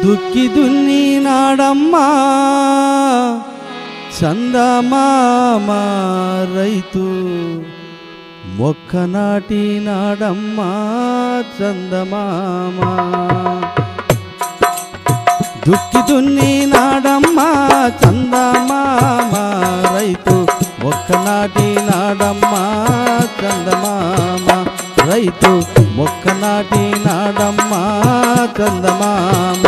దుక్కి దున్ని నాడమ్మా చందమామ రైతు మొక్క నాటి నాడమ్మా చందమామ దుక్కి దున్ని నాడమ్మా చందమామ రైతు మొక్క నాటి నాడమ్మా చందమామ రైతు మొక్క నాటి నాడమ్మా చందమామ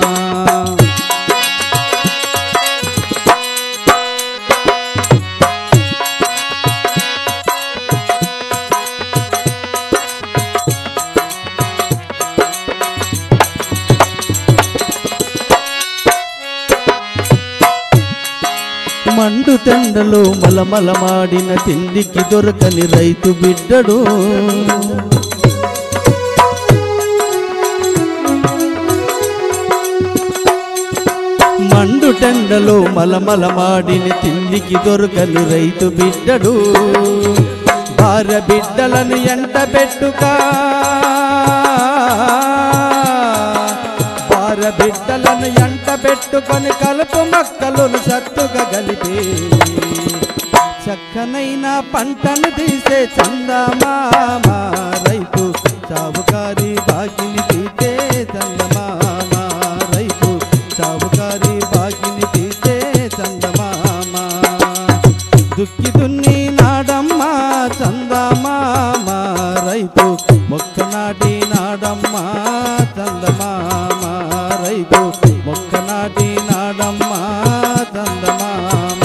మండు తెండలో మలమలమాడిన తిండికి దొరకని రైతు బిడ్డడు మండు టెండలో మలమలమాడిన తిండికి దొరకని రైతు బిడ్డడు భార్య బిడ్డలను ఎంట పెట్టుకా భార్య బిడ్డలను ఎంట పెట్టుకొని కలుపు మొక్కలను సత్తుగా కలిపి చక్కనైన పంటను తీసే చందమామ రైతు సావుకారి బాగిని తీసే చందమామ రైతు సావుకారి బాగిని తీసే చందమామ దుక్కి దున్ని నాడమ్మ చందమామ రైతు మొక్క నాటి నాడమ్మ చందమామ రైతు మొక్క నాటి నాడమ్మ చందమామ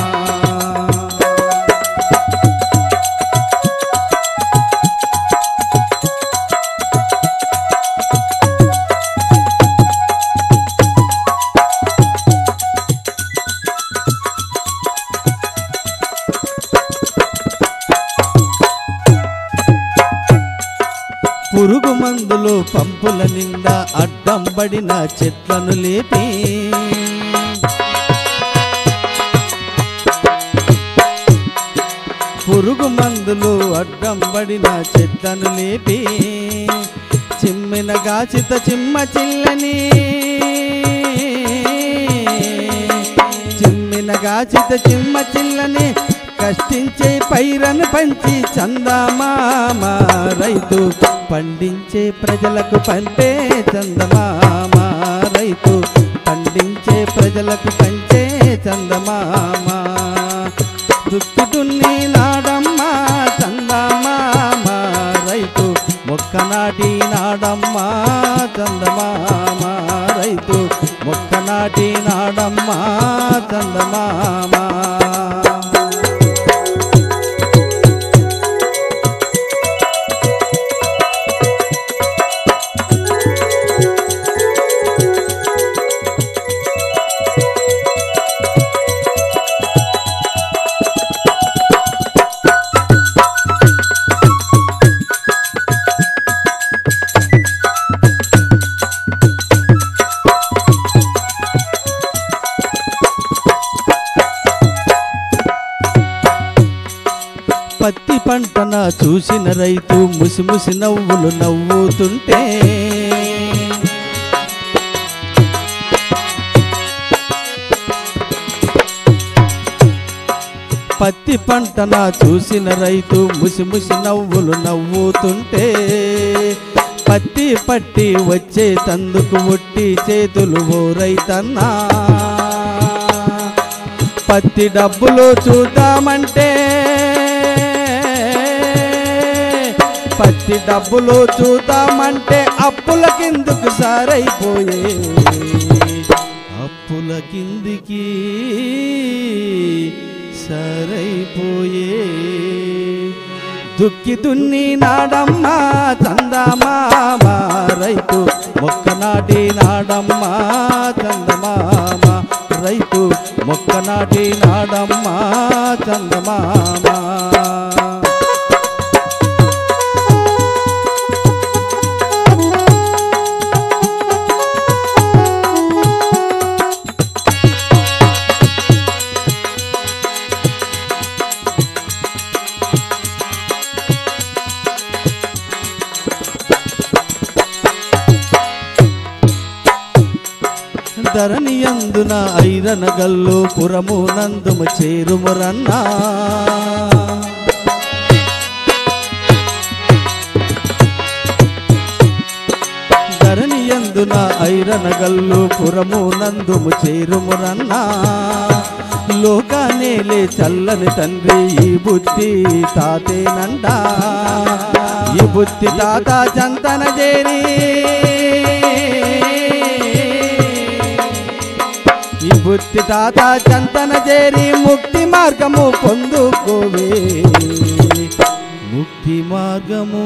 పురుగు మందులు పంపుల నిండా అడ్డం పడిన చెట్లను లేపి పురుగు మందులు అడ్డం పడిన చెట్లను లేపి చిమ్మిన గాచిత చిమ్మ చిల్లని చిమ్మిన గాచిత చిమ్మ చిల్లని కష్టించే పైరను పంచి చందమామ రైతు పండించే ప్రజలకు పంపే చందమామ రైతు పండించే ప్రజలకు పంచే చందమామ దుక్కి దున్ని నాడమ్మ చందమామ రైతు మొక్క నాటి నాడమ్మ చందమామ రైతు మొక్క నాటి నాడమ్మ చందమామ పత్తి పంటన చూసిన రైతు ముసిముసి నవ్వులు నవ్వుతుంటే పత్తి పంటన చూసిన రైతు ముసిముసి నవ్వులు నవ్వుతుంటే పత్తి పట్టి వచ్చే తందుకు ఒట్టి చేతులు ఓ రైతన్నా పత్తి డబ్బులు చూద్దామంటే పత్తి డబ్బులు చూద్దామంటే అప్పుల కిందుకు సారైపోయే అప్పుల కిందికి సరైపోయే దుక్కి దున్ని నాడమ్మ చందమామ రైతు మొక్క నాటి నాడమ్మ చందమామ రైతు మొక్క నాటి నాడమ్మ చందమామ ధరణి అందున ఐరన గల్లు పురము నందుము చేరుమురన్నా ధరణి అందున ఐరన గల్లు పురము నందుము చేరుమురన్నా లోకానేలే చల్లని తండ్రి ఈ బుద్ధి తాతేనంట ఈ బుద్ధి తాత చంతన చేరి ఈ బుద్ధి తాత చంతన చేరి ముక్తి మార్గము పొందుకోవే ముక్తి మార్గము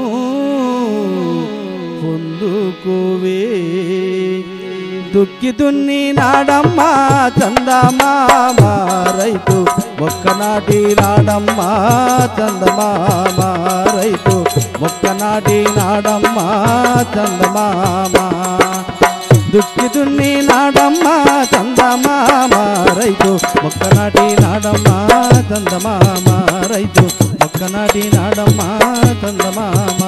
పొందుకోవే దుక్కి దున్ని నాడమ్మా చందమామ రైతు మొక్కనాటి నాడమ్మా చందమామ రైతు మొక్కనాటి నాడమ్మా చందమామ దుక్కి దున్ని నాడమ్మా చందమామ రైతు మొక్కనాటి నాడమ్మా చందమామ రైతు మొక్కనాటి నాడమ్మా చందమామ